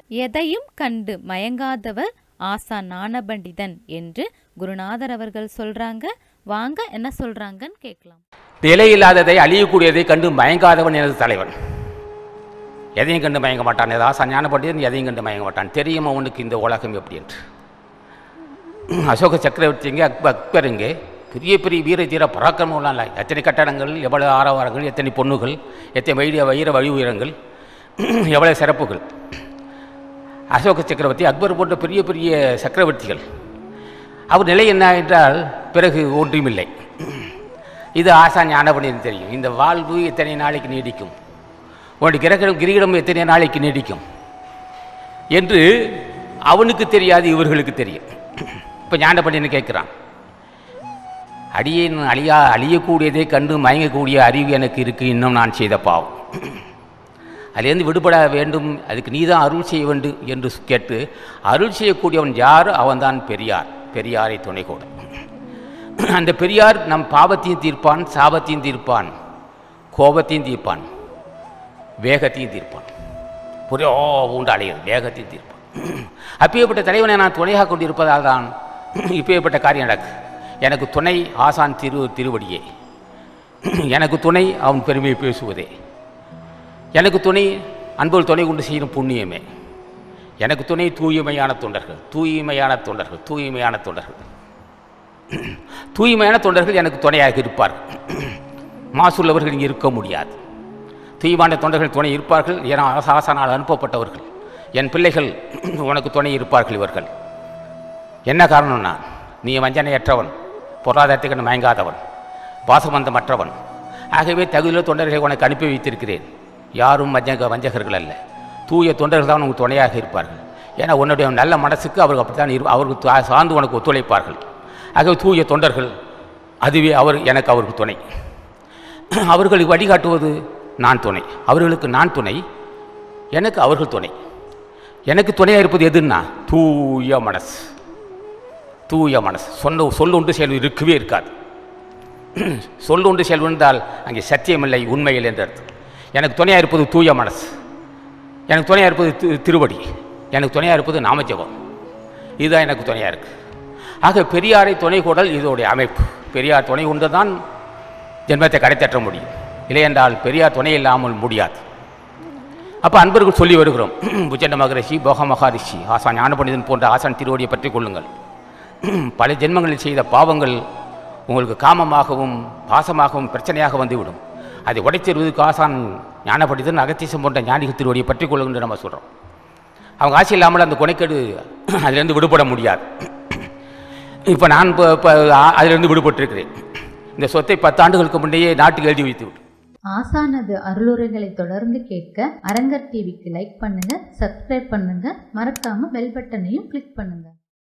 எதையும் கண்டு மயங்காதவர் ஆசா ஞானபண்டிதன் என்று குருநாதர் அவர்கள் சொல்றாங்க வாங்க என்ன சொல்றாங்கன்னு கேட்கலாம் நிலையில்லாததை அழியக்கூடியதை கண்டு மயங்காதவன் எனது தலைவன் எதையும் கண்டு மயங்க மாட்டான் ஏதாவது ஞான பண்டிதன் எதையும் கண்டு மயங்க மாட்டான் தெரியும் அவனுக்கு இந்த உலகம் எப்படி என்று அசோக சக்கரவர்த்திங்க அக்ப அக்பருங்க பெரிய பெரிய வீர தீர பராக்கிரமம்லாம் இல்லை எத்தனை கட்டடங்கள் எவ்வளவு ஆரவாரங்கள் எத்தனை பொண்ணுகள் எத்தனை வைர வைர வழி உயரங்கள் எவ்வளவு சிறப்புகள் அசோக சக்கரவர்த்தி அக்பர் போன்ற பெரிய பெரிய சக்கரவர்த்திகள் அவர் நிலை என்ன என்றால் பிறகு ஒன்றுமில்லை இது ஆசா ஞானபணின்னு தெரியும் இந்த வாழ்வு எத்தனை நாளைக்கு நீடிக்கும் உன்னுடைய கிரகணம் கிரீடம் எத்தனை நாளைக்கு நீடிக்கும் என்று அவனுக்கு தெரியாது இவர்களுக்கு தெரியும் இப்போ ஞானபண்டின்னு கேட்குறான் அடியேன் அழியா அழியக்கூடியதை கண்டு மயங்கக்கூடிய அறிவு எனக்கு இருக்கு இன்னும் நான் செய்த பாவம் அதிலிருந்து விடுபட வேண்டும் அதுக்கு நீ தான் அருள் செய்ய வேண்டும் என்று கேட்டு அருள் செய்யக்கூடியவன் யார் அவன்தான் பெரியார் பெரியாரை துணை கூட அந்த பெரியார் நம் பாவத்தையும் தீர்ப்பான் சாபத்தையும் தீர்ப்பான் கோபத்தையும் தீர்ப்பான் வேகத்தையும் தீர்ப்பான் புரிய ஓ உண்டு அலைகிறது வேகத்தையும் தீர்ப்பான் அப்பேற்பட்ட தலைவனை நான் துணையாக கொண்டிருப்பதால் தான் இப்பேற்பட்ட காரியம் நடக்கு எனக்கு துணை ஆசான் திரு திருவடியே எனக்கு துணை அவன் பெருமையை பேசுவதே எனக்கு துணை அன்புள் துணை கொண்டு செய்யும் புண்ணியமே எனக்கு துணை தூய்மையான தொண்டர்கள் தூய்மையான தொண்டர்கள் தூய்மையான தொண்டர்கள் தூய்மையான தொண்டர்கள் எனக்கு துணையாக இருப்பார்கள் மாசுள்ளவர்கள் இங்கே இருக்க முடியாது தூய்மையான தொண்டர்கள் துணை இருப்பார்கள் என ஆசானால் அனுப்பப்பட்டவர்கள் என் பிள்ளைகள் உனக்கு துணை இருப்பார்கள் இவர்கள் என்ன காரணம்னா நீ வஞ்சனையற்றவன் பொருளாதாரத்துக்கு மயங்காதவன் பாசமந்தமற்றவன் ஆகவே தகுதியில் தொண்டர்களை உனக்கு அனுப்பி வைத்திருக்கிறேன் யாரும் வஞ்சக வஞ்சகர்கள் அல்ல தூய தொண்டர்கள் தான் உனக்கு துணையாக இருப்பார்கள் ஏன்னா உன்னுடைய நல்ல மனசுக்கு அவர்கள் அப்படித்தான் இரு அவர்கள் தா- சார்ந்து உனக்கு ஒத்துழைப்பார்கள் ஆகவே தூய தொண்டர்கள் அதுவே அவர் எனக்கு அவருக்கு துணை அவர்களுக்கு வழிகாட்டுவது நான் துணை அவர்களுக்கு நான் துணை எனக்கு அவர்கள் துணை எனக்கு துணையாக இருப்பது எதுன்னா தூய மனசு தூய மனசு சொன்ன சொல்லுண்டு செயல் இருக்கவே இருக்காது சொல்லுண்டு செயல் இருந்தால் அங்கே சத்தியமில்லை உண்மையில் என்று அர்த்தம் எனக்கு துணையாக இருப்பது தூய மனசு எனக்கு துணையாக இருப்பது திரு- திருவடி எனக்கு துணையாக இருப்பது நாமஜபம் இதுதான் எனக்கு துணையாக இருக்குது ஆக பெரியாரை துணை கூடல் இதோடைய அமைப்பு பெரியார் துணை கொண்டு தான் ஜென்மத்தை கடைத்தட்ட முடியும் இல்லையென்றால் பெரியார் துணை இல்லாமல் முடியாது அப்போ அன்பர்கள் சொல்லி வருகிறோம் புஜண்ட மகரிஷி போக மகாரிஷி ஆசான் ஞானபண்டிதன் போன்ற ஆசான் திருவடியை பற்றி கொள்ளுங்கள் பல ஜென்மங்களில் செய்த பாவங்கள் உங்களுக்கு காமமாகவும் பாசமாகவும் பிரச்சனையாக வந்துவிடும் அதை உடைத்தெறுவதற்கு ஆசான் ஞானபண்டிதன் அகத்தீசம் போன்ற ஞானிகள் திருவடியை பற்றி கொள்ளுங்கள் நம்ம சொல்கிறோம் அவங்க ஆசை இல்லாமல் அந்த கொனைக்கேடு அதிலிருந்து விடுபட முடியாது இப்போ நான் இப்போ இப்போ அதிலிருந்து விடுபட்டிருக்கிறேன் இந்த சொத்தை பத்து ஆண்டுகளுக்கு முன்னையே நாட்டுக்கு எழுதி வைத்து விட்டேன் ஆசானது அருளுரைகளை தொடர்ந்து கேட்க அரங்கர் டிவிக்கு லைக் பண்ணுங்க சப்ஸ்கிரைப் பண்ணுங்க மறக்காம பெல் பட்டனையும் கிளிக் பண்ணுங்க